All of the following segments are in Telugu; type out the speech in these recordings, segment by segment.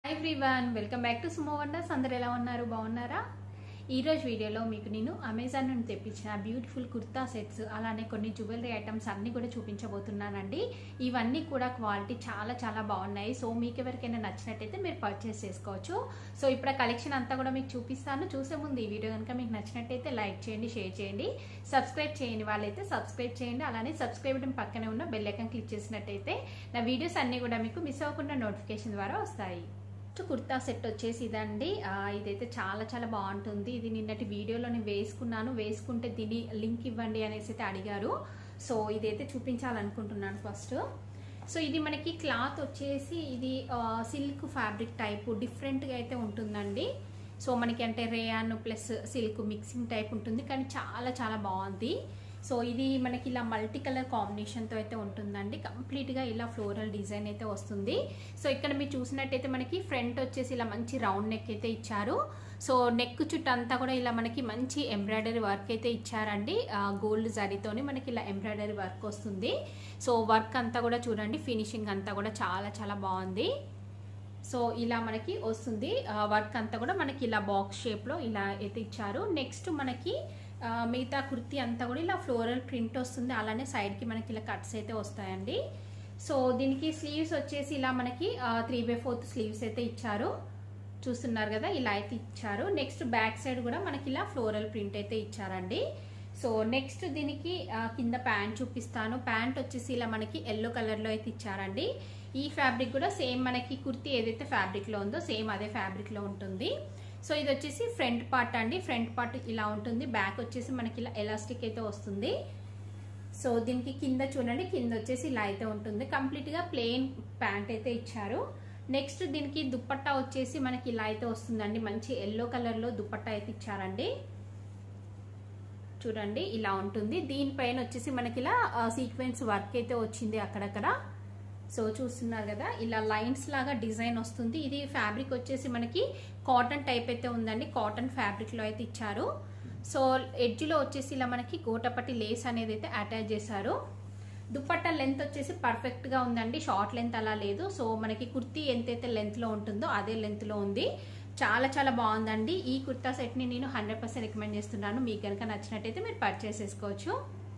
everyone welcome back to Sumo Wonders అందరు ఎలా ఉన్నారు బాగున్నారా ఈ రోజు వీడియోలో మీకు నేను అమెజాన్ నుండి తెప్పించిన బ్యూటిఫుల్ కుర్తా సెట్స్ అలానే కొన్ని జ్యువెలరీ ఐటమ్స్ అన్నీ కూడా చూపించబోతున్నానండి ఇవన్నీ కూడా క్వాలిటీ చాలా చాలా బాగున్నాయి సో మీకు ఎవరికైనా నచ్చినట్టయితే మీరు పర్చేస్ చేసుకోవచ్చు సో ఇప్పుడు ఆ కలెక్షన్ అంతా కూడా మీకు చూపిస్తాను చూసే ముందు ఈ వీడియో కనుక మీకు నచ్చినట్టయితే లైక్ చేయండి షేర్ చేయండి సబ్స్క్రైబ్ చేయని వాళ్ళైతే సబ్స్క్రైబ్ చేయండి అలానే సబ్స్క్రైబ్ బటన్ పక్కనే ఉన్న బెల్ ఐకాన్ క్లిక్ చేసినట్టయితే నా వీడియోస్ అన్నీ కూడా మీకు మిస్ అవ్వకుండా నోటిఫికేషన్ ద్వారా వస్తాయి ఫస్ట్ కుర్తా సెట్ వచ్చేసి ఇదండి ఆ, ఇదైతే చాలా చాలా బాగుంటుంది ఇది నిన్నటి వీడియోలో నేను వేసుకున్నాను వేసుకుంటే దీని లింక్ ఇవ్వండి అనేసి అయితే అడిగారు సో ఇదైతే చూపించాలనుకుంటున్నాను ఫస్ట్ సో ఇది మనకి క్లాత్ వచ్చేసి ఇది సిల్క్ ఫ్యాబ్రిక్ టైప్ డిఫరెంట్గా అయితే ఉంటుందండి సో మనకి అంటే rayon plus silk mixing type ఉంటుంది కానీ చాలా చాలా బాగుంది సో ఇది మనకి ఇలా మల్టీ కలర్ కాంబినేషన్తో అయితే ఉంటుందండి కంప్లీట్గా ఇలా ఫ్లోరల్ డిజైన్ అయితే వస్తుంది సో ఇక్కడ మీరు చూసినట్టయితే మనకి ఫ్రంట్ వచ్చేసి ఇలా మంచి రౌండ్ నెక్ అయితే ఇచ్చారు సో నెక్ చుట్టూ అంతా కూడా ఇలా మనకి మంచి ఎంబ్రాయిడరీ వర్క్ అయితే ఇచ్చారండి గోల్డ్ జరీతోని మనకి ఇలా ఎంబ్రాయిడరీ వర్క్ వస్తుంది సో వర్క్ అంతా కూడా చూడండి ఫినిషింగ్ అంతా కూడా చాలా చాలా బాగుంది సో ఇలా మనకి వస్తుంది వర్క్ అంతా కూడా మనకి ఇలా బాక్స్ షేప్లో ఇలా అయితే ఇచ్చారు నెక్స్ట్ మనకి ఆ, మిగతా కుర్తీ అంతా కూడా ఇలా ఫ్లోరల్ ప్రింట్ వస్తుంది అలానే సైడ్కి మనకి ఇలా కట్స్ అయితే వస్తాయండి సో దీనికి స్లీవ్స్ వచ్చేసి ఇలా మనకి త్రీ బై ఫోర్త్ స్లీవ్స్ అయితే ఇచ్చారు చూస్తున్నారు కదా ఇలా అయితే ఇచ్చారు నెక్స్ట్ బ్యాక్ సైడ్ కూడా మనకి ఇలా ఫ్లోరల్ ప్రింట్ అయితే ఇచ్చారండి సో నెక్స్ట్ దీనికి ఆ, కింద ప్యాంట్ చూపిస్తాను ప్యాంట్ వచ్చేసి ఇలా మనకి ఎల్లో కలర్లో అయితే ఇచ్చారండి ఈ ఫ్యాబ్రిక్ కూడా సేమ్ మనకి కుర్తీ ఏదైతే ఫ్యాబ్రిక్లో ఉందో సేమ్ అదే ఫ్యాబ్రిక్లో ఉంటుంది సో ఇది వచ్చేసి ఫ్రంట్ పార్ట్ అండి ఫ్రంట్ పార్ట్ ఇలా ఉంటుంది బ్యాక్ వచ్చేసి మనకి ఇలా ఎలాస్టిక్ అయితే వస్తుంది సో దీనికి కింద చూడండి కింద వచ్చేసి ఇలా అయితే ఉంటుంది కంప్లీట్గా ప్లెయిన్ ప్యాంట్ అయితే ఇచ్చారు నెక్స్ట్ దీనికి దుప్పట్టా వచ్చేసి మనకి ఇలా అయితే వస్తుందండి మంచి ఎల్లో కలర్లో దుప్పట్టా అయితే ఇచ్చారండి చూడండి ఇలా ఉంటుంది దీనిపైన వచ్చేసి మనకి ఇలా సీక్వెన్స్ వర్క్ అయితే వచ్చింది అక్కడక్కడ సో చూస్తున్నారు కదా ఇలా లైన్స్ లాగా డిజైన్ వస్తుంది ఇది ఫ్యాబ్రిక్ వచ్చేసి మనకి కాటన్ టైప్ అయితే ఉందండి కాటన్ ఫ్యాబ్రిక్లో అయితే ఇచ్చారు సో ఎడ్జ్లో వచ్చేసి ఇలా మనకి గోటపట్టి లేస్ అనేది అయితే అటాచ్ చేశారు దుప్పట్టా లెంత్ వచ్చేసి పర్ఫెక్ట్గా ఉందండి షార్ట్ లెంత్ అలా లేదు సో మనకి కుర్తీ ఎంతైతే లెంత్లో ఉంటుందో అదే లెంత్లో ఉంది చాలా చాలా బాగుందండి ఈ కుర్తా సెట్ని నేను హండ్రెడ్ పర్సెంట్ రికమెండ్ చేస్తున్నాను మీకు కనుక నచ్చినట్టయితే మీరు పర్చేస్ చేసుకోవచ్చు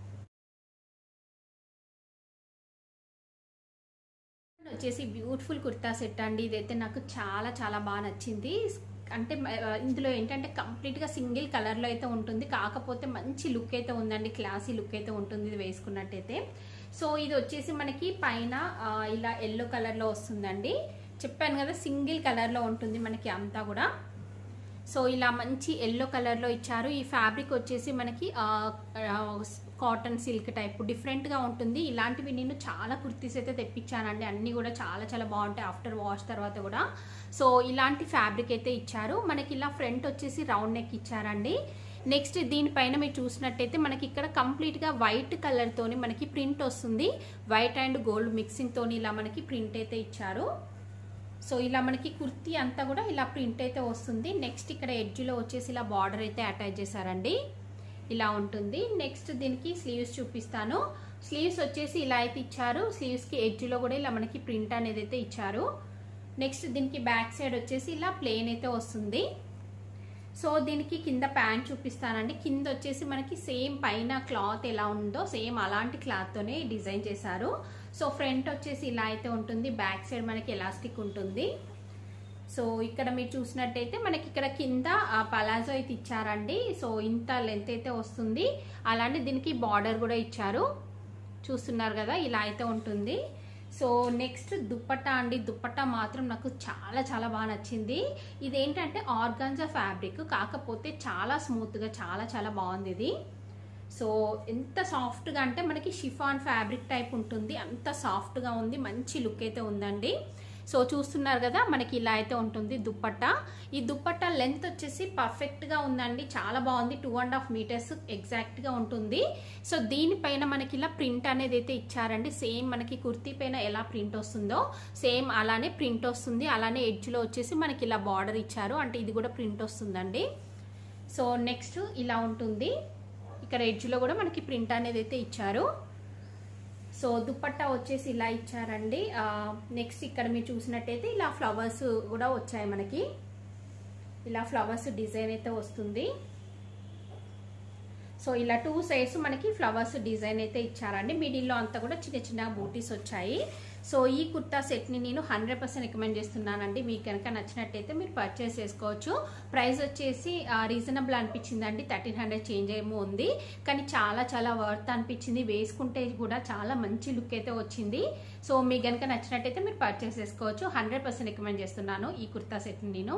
వచ్చేసి బ్యూటిఫుల్ కుర్తా సెట్ అండి ఇదైతే నాకు చాలా చాలా బాగా నచ్చింది అంటే ఆ, ఇందులో ఏంటంటే కంప్లీట్గా సింగిల్ కలర్లో అయితే ఉంటుంది కాకపోతే మంచి లుక్ అయితే ఉందండి క్లాసీ లుక్ అయితే ఉంటుంది ఇది వేసుకున్నట్టయితే సో ఇది వచ్చేసి మనకి పైన ఆ, ఇలా ఎల్లో కలర్లో వస్తుందండి చెప్పాను కదా సింగిల్ కలర్లో ఉంటుంది మనకి అంతా కూడా సో ఇలా మంచి ఎల్లో కలర్లో ఇచ్చారు ఈ ఫ్యాబ్రిక్ వచ్చేసి మనకి కాటన్ సిల్క్ టైప్ డిఫరెంట్గా ఉంటుంది ఇలాంటివి నేను చాలా కుర్తీస్ అయితే తెప్పించానండి అన్నీ కూడా చాలా చాలా బాగుంటాయి ఆఫ్టర్ వాష్ తర్వాత కూడా సో ఇలాంటి ఫ్యాబ్రిక్ అయితే ఇచ్చారు మనకి ఇలా ఫ్రంట్ వచ్చేసి రౌండ్ నెక్ ఇచ్చారండి నెక్స్ట్ దీనిపైన మీరు చూసినట్టయితే మనకి ఇక్కడ కంప్లీట్గా వైట్ కలర్తోని మనకి ప్రింట్ వస్తుంది వైట్ అండ్ గోల్డ్ మిక్సింగ్ తోని ఇలా మనకి ప్రింట్ అయితే ఇచ్చారు సో ఇలా మనకి కుర్తీ అంతా కూడా ఇలా ప్రింట్ అయితే వస్తుంది నెక్స్ట్ ఇక్కడ ఎడ్జ్లో వచ్చేసి ఇలా బార్డర్ అయితే అటాచ్ చేశారండి ఇలా ఉంటుంది నెక్స్ట్ దీనికి స్లీవ్స్ చూపిస్తాను స్లీవ్స్ వచ్చేసి ఇలా అయితే ఇచ్చారు స్లీవ్స్కి ఎడ్జ్లో కూడా ఇలా మనకి ప్రింట్ అనేది అయితే ఇచ్చారు నెక్స్ట్ దీనికి బ్యాక్ సైడ్ వచ్చేసి ఇలా ప్లెయిన్ అయితే వస్తుంది సో దీనికి కింద ప్యాంట్ చూపిస్తానండి కింద వచ్చేసి మనకి సేమ్ పైన క్లాత్ ఎలా ఉందో సేమ్ అలాంటి క్లాత్తోనే డిజైన్ చేశారు సో ఫ్రంట్ వచ్చేసి ఇలా అయితే ఉంటుంది బ్యాక్ సైడ్ మనకి ఎలాస్టిక్ ఉంటుంది సో ఇక్కడ మీరు చూసినట్టయితే మనకి ఇక్కడ కింద పలాజో అయితే ఇచ్చారండి సో ఇంత లెంత్ అయితే వస్తుంది అలానే దీనికి బార్డర్ కూడా ఇచ్చారు చూస్తున్నారు కదా ఇలా అయితే ఉంటుంది సో నెక్స్ట్ దుప్పట్టా అండి దుప్పట్టా మాత్రం నాకు చాలా చాలా బాగా నచ్చింది ఇదేంటంటే ఆర్గాన్జా ఫ్యాబ్రిక్ కాకపోతే చాలా స్మూత్గా చాలా చాలా బాగుంది ఇది సో ఎంత సాఫ్ట్గా అంటే మనకి షిఫాన్ ఫ్యాబ్రిక్ టైప్ ఉంటుంది అంత సాఫ్ట్గా ఉంది మంచి లుక్ అయితే ఉందండి సో చూస్తున్నారు కదా మనకి ఇలా అయితే ఉంటుంది దుప్పట్టా ఈ దుప్పట్టా లెంత్ వచ్చేసి పర్ఫెక్ట్గా ఉందండి చాలా బాగుంది టూ అండ్ హాఫ్ మీటర్స్ ఎగ్జాక్ట్గా ఉంటుంది సో దీనిపైన మనకి ఇలా ప్రింట్ అనేది అయితే ఇచ్చారండి సేమ్ మనకి కుర్తీ పైన ఎలా ప్రింట్ వస్తుందో సేమ్ అలానే ప్రింట్ వస్తుంది అలానే ఎడ్జ్లో వచ్చేసి మనకి ఇలా బార్డర్ ఇచ్చారు అంటే ఇది కూడా ప్రింట్ వస్తుందండి సో నెక్స్ట్ ఇలా ఉంటుంది ఇక్కడ ఎడ్జ్లో కూడా మనకి ప్రింట్ అనేది అయితే ఇచ్చారు సో దుప్పట్టా వచ్చేసి ఇలా ఇచ్చారండి నెక్స్ట్ ఇక్కడ మీరు చూసినట్టయితే ఇలా ఫ్లవర్స్ కూడా వచ్చాయి మనకి ఇలా ఫ్లవర్స్ డిజైన్ అయితే వస్తుంది సో ఇలా టూ సైడ్స్ మనకి ఫ్లవర్స్ డిజైన్ అయితే ఇచ్చారండి మిడిల్లో అంతా కూడా చిన్న చిన్న బూటీస్ వచ్చాయి సో ఈ కుర్తా సెట్ని నేను హండ్రెడ్ పర్సెంట్ రికమెండ్ చేస్తున్నానండి మీకు కనుక నచ్చినట్టయితే మీరు పర్చేస్ చేసుకోవచ్చు ప్రైస్ వచ్చేసి రీజనబుల్ అనిపించిందండి థర్టీన్ హండ్రెడ్ చేంజ్ ఏమో ఉంది కానీ చాలా చాలా వర్త్ అనిపించింది వేసుకుంటే కూడా చాలా మంచి లుక్ అయితే వచ్చింది సో మీకు కనుక నచ్చినట్టయితే మీరు పర్చేస్ చేసుకోవచ్చు హండ్రెడ్ పర్సెంట్ రికమెండ్ చేస్తున్నాను ఈ కుర్తా సెట్ని నేను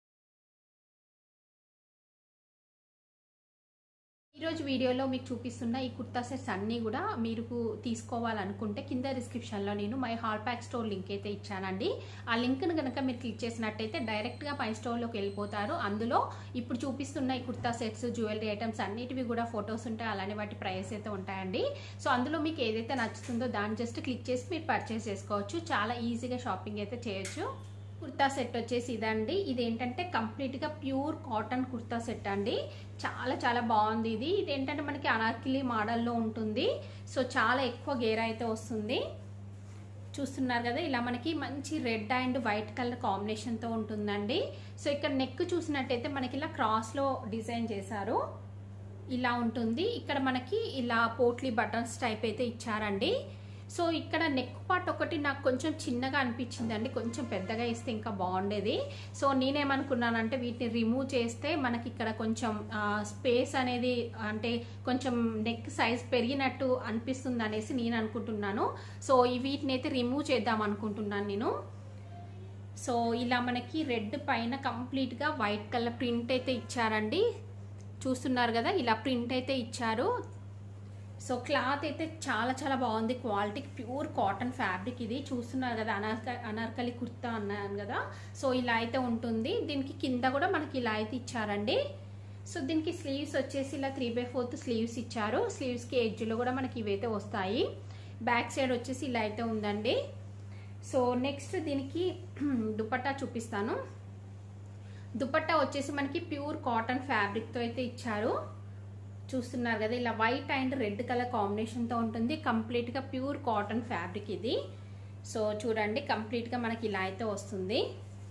ఈరోజు వీడియోలో మీకు చూపిస్తున్న ఈ కుర్తా సెట్స్ అన్నీ కూడా మీరు తీసుకోవాలనుకుంటే కింద డిస్క్రిప్షన్లో నేను my hall pack store link అయితే ఇచ్చానండి ఆ లింక్ను కనుక మీరు క్లిక్ చేసినట్టయితే డైరెక్ట్గా మై స్టోర్లోకి వెళ్ళిపోతారు అందులో ఇప్పుడు చూపిస్తున్న ఈ కుర్తా సెట్స్ జ్యువెలరీ ఐటమ్స్ అన్నిటివి కూడా ఫొటోస్ ఉంటాయి అలానే వాటి ప్రైస్ అయితే ఉంటాయండి సో అందులో మీకు ఏదైతే నచ్చుతుందో దాన్ని జస్ట్ క్లిక్ చేసి మీరు పర్చేస్ చేసుకోవచ్చు చాలా ఈజీగా షాపింగ్ అయితే చేయొచ్చు కుర్తా సెట్ వచ్చేసి ఇదండి ఇది ఏంటంటే కంప్లీట్గా ప్యూర్ కాటన్ కుర్తా సెట్ అండి చాలా చాలా బాగుంది ఇది ఇది ఏంటంటే మనకి అనార్కిలీ మోడల్లో ఉంటుంది సో చాలా ఎక్కువ గేర్ అయితే వస్తుంది చూస్తున్నారు కదా ఇలా మనకి మంచి రెడ్ అండ్ వైట్ కలర్ కాంబినేషన్తో ఉంటుందండి సో ఇక్కడ నెక్ చూసినట్టయితే మనకి ఇలా క్రాస్లో డిజైన్ చేశారు ఇలా ఉంటుంది ఇక్కడ మనకి ఇలా పోట్లీ బటన్స్ టైప్ అయితే ఇచ్చారండి సో ఇక్కడ నెక్ పార్ట్ ఒకటి నాకు కొంచెం చిన్నగా అనిపించిందండి కొంచెం పెద్దగా ఇస్తే ఇంకా బాగుండేది సో నేనేమనుకున్నానంటే వీటిని రిమూవ్ చేస్తే మనకి ఇక్కడ కొంచెం స్పేస్ అనేది అంటే కొంచెం నెక్ సైజ్ పెరిగినట్టు అనిపిస్తుంది అనేసి నేను అనుకుంటున్నాను సో వీటిని అయితే రిమూవ్ చేద్దాం అనుకుంటున్నాను నేను సో ఇలా మనకి రెడ్ పైన కంప్లీట్గా వైట్ కలర్ ప్రింట్ అయితే ఇచ్చారండి చూస్తున్నారు కదా ఇలా ప్రింట్ అయితే ఇచ్చారు సో క్లాత్ అయితే చాలా చాలా బాగుంది క్వాలిటీ ప్యూర్ కాటన్ ఫ్యాబ్రిక్ ఇది చూస్తున్నారు కదా అనార్క అనార్కలి కుర్తా అన్నాను కదా సో ఇలా అయితే ఉంటుంది దీనికి కింద కూడా మనకి ఇలా అయితే ఇచ్చారండి సో దీనికి స్లీవ్స్ వచ్చేసి ఇలా త్రీ బై ఫోర్త్ స్లీవ్స్ ఇచ్చారు స్లీవ్స్కి ఎడ్జ్లో కూడా మనకి ఇవైతే వస్తాయి బ్యాక్ సైడ్ వచ్చేసి ఇలా అయితే ఉందండి సో నెక్స్ట్ దీనికి దుపట్టా చూపిస్తాను దుపట్టా వచ్చేసి మనకి ప్యూర్ కాటన్ ఫ్యాబ్రిక్తో అయితే ఇచ్చారు చూస్తున్నారు కదా ఇలా వైట్ అండ్ రెడ్ కలర్ కాంబినేషన్తో ఉంటుంది కంప్లీట్గా ప్యూర్ కాటన్ ఫ్యాబ్రిక్ ఇది సో చూడండి కంప్లీట్గా మనకి ఇలా అయితే వస్తుంది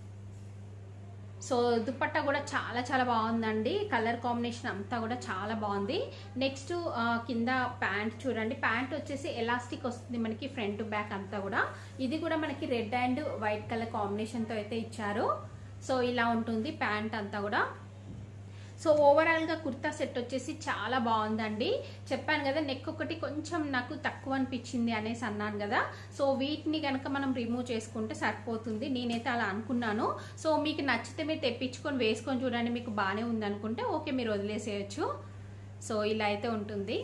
సో దుపట్టా కూడా చాలా చాలా బాగుందండి కలర్ కాంబినేషన్ అంతా కూడా చాలా బాగుంది నెక్స్ట్ కింద ప్యాంట్ చూడండి ప్యాంట్ వచ్చేసి ఎలాస్టిక్ వస్తుంది మనకి ఫ్రంట్ బ్యాక్ అంతా కూడా ఇది కూడా మనకి రెడ్ అండ్ వైట్ కలర్ కాంబినేషన్తో అయితే ఇచ్చారు సో ఇలా ఉంటుంది ప్యాంట్ అంతా కూడా సో ఓవరాల్గా కుర్తా సెట్ వచ్చేసి చాలా బాగుందండి చెప్పాను కదా నెక్ ఒకటి కొంచెం నాకు తక్కువ అనిపించింది అనేసి అన్నాను కదా సో వీటిని కనుక మనం రిమూవ్ చేసుకుంటే సరిపోతుంది నేనైతే అలా అనుకున్నాను సో మీకు నచ్చితే మీరు తెప్పించుకొని వేసుకొని చూడండి మీకు బాగానే ఉంది అనుకుంటే ఓకే మీరు వదిలేసేయచ్చు సో ఇలా అయితే ఉంటుంది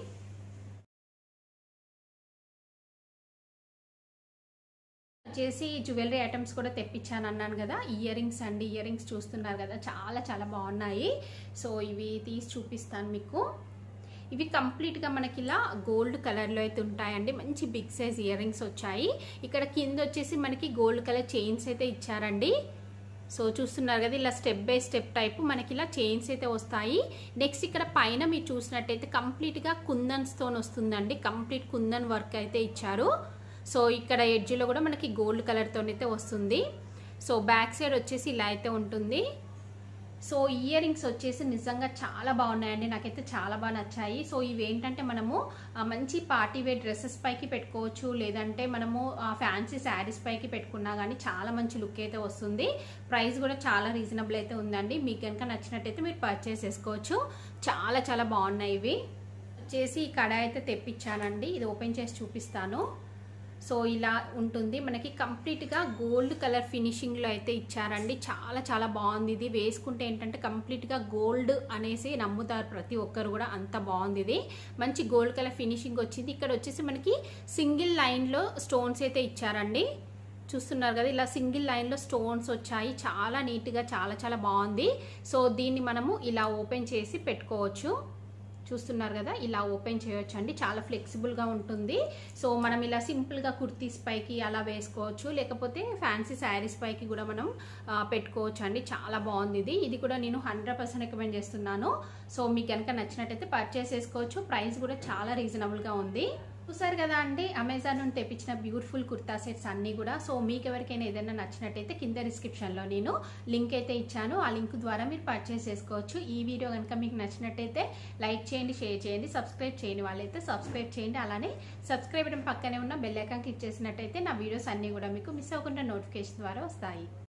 వచ్చేసి జ్యువెలరీ ఐటమ్స్ కూడా తెప్పించాను అన్నాను కదా ఇయర్ రింగ్స్ అండి ఇయర్ రింగ్స్ చూస్తున్నారు కదా చాలా చాలా బాగున్నాయి సో ఇవి తీసి చూపిస్తాను మీకు ఇవి కంప్లీట్గా మనకి ఇలా గోల్డ్ కలర్లో అయితే ఉంటాయండి మంచి బిగ్ సైజ్ ఇయర్ రింగ్స్ వచ్చాయి ఇక్కడ కింద వచ్చేసి మనకి గోల్డ్ కలర్ చైన్స్ అయితే ఇచ్చారండి సో చూస్తున్నారు కదా ఇలా స్టెప్ బై స్టెప్ టైప్ మనకి ఇలా చైన్స్ అయితే వస్తాయి నెక్స్ట్ ఇక్కడ పైన మీరు చూసినట్టయితే కంప్లీట్గా కుందన్స్తో వస్తుందండి కంప్లీట్ కుందన్ వర్క్ అయితే ఇచ్చారు సో ఇక్కడ ఎడ్జ్లో కూడా మనకి గోల్డ్ కలర్తో అయితే వస్తుంది సో బ్యాక్ సైడ్ వచ్చేసి ఇలా అయితే ఉంటుంది సో ఇయర్ రింగ్స్ వచ్చేసి నిజంగా చాలా బాగున్నాయండి నాకైతే చాలా బాగా నచ్చాయి సో ఇవి ఏంటంటే మనము మంచి పార్టీ వేర్ డ్రెస్సెస్ పైకి పెట్టుకోవచ్చు లేదంటే మనము ఫ్యాన్సీ శారీస్ పైకి పెట్టుకున్నా కానీ చాలా మంచి లుక్ అయితే వస్తుంది ప్రైస్ కూడా చాలా రీజనబుల్ అయితే ఉందండి మీకు కనుక నచ్చినట్టయితే మీరు పర్చేస్ చేసుకోవచ్చు చాలా చాలా బాగున్నాయి ఇవి వచ్చేసి ఈ కడాయి అయితే తెప్పించానండి ఇది ఓపెన్ చేసి చూపిస్తాను సో ఇలా ఉంటుంది మనకి కంప్లీట్గా గోల్డ్ కలర్ ఫినిషింగ్లో అయితే ఇచ్చారండి చాలా చాలా బాగుంది ఇది వేసుకుంటే ఏంటంటే కంప్లీట్గా గోల్డ్ అనేసి నమ్ముతారు ప్రతి ఒక్కరు కూడా అంత బాగుంది ఇది మంచి గోల్డ్ కలర్ ఫినిషింగ్ వచ్చింది ఇక్కడ వచ్చేసి మనకి సింగిల్ లైన్లో స్టోన్స్ అయితే ఇచ్చారండి చూస్తున్నారు కదా ఇలా సింగిల్ లైన్లో స్టోన్స్ వచ్చాయి చాలా నీట్గా చాలా చాలా బాగుంది సో దీన్ని మనము ఇలా ఓపెన్ చేసి పెట్టుకోవచ్చు చూస్తున్నారు కదా ఇలా ఓపెన్ చేయొచ్చు అండి చాలా ఫ్లెక్సిబుల్గా ఉంటుంది సో మనం ఇలా సింపుల్గా కుర్తీస్ పైకి అలా వేసుకోవచ్చు లేకపోతే ఫ్యాన్సీ శారీస్ పైకి కూడా మనం పెట్టుకోవచ్చు అండి చాలా బాగుంది ఇది ఇది కూడా నేను హండ్రెడ్ పర్సెంట్ రికమెండ్ చేస్తున్నాను సో మీకు కనుక నచ్చినట్టయితే పర్చేస్ చేసుకోవచ్చు ప్రైస్ కూడా చాలా రీజనబుల్గా ఉంది చూసారు కదా అండి అమెజాన్ నుండి తెప్పించిన బ్యూటిఫుల్ కుర్తా సెట్స్ అన్నీ కూడా సో మీకు ఎవరికైనా ఏదైనా నచ్చినట్టయితే కింద డిస్క్రిప్షన్లో నేను లింక్ అయితే ఇచ్చాను ఆ లింక్ ద్వారా మీరు పర్చేస్ చేసుకోవచ్చు ఈ వీడియో కనుక మీకు నచ్చినట్టయితే లైక్ చేయండి షేర్ చేయండి సబ్స్క్రైబ్ చేయని వాళ్ళైతే సబ్స్క్రైబ్ చేయండి అలానే సబ్స్క్రైబ్ బటన్ పక్కనే ఉన్న బెల్ ఐకాన్ క్లిక్ చేసినట్టయితే నా వీడియోస్ అన్నీ కూడా మీకు మిస్ అవ్వకుండా నోటిఫికేషన్ ద్వారా వస్తాయి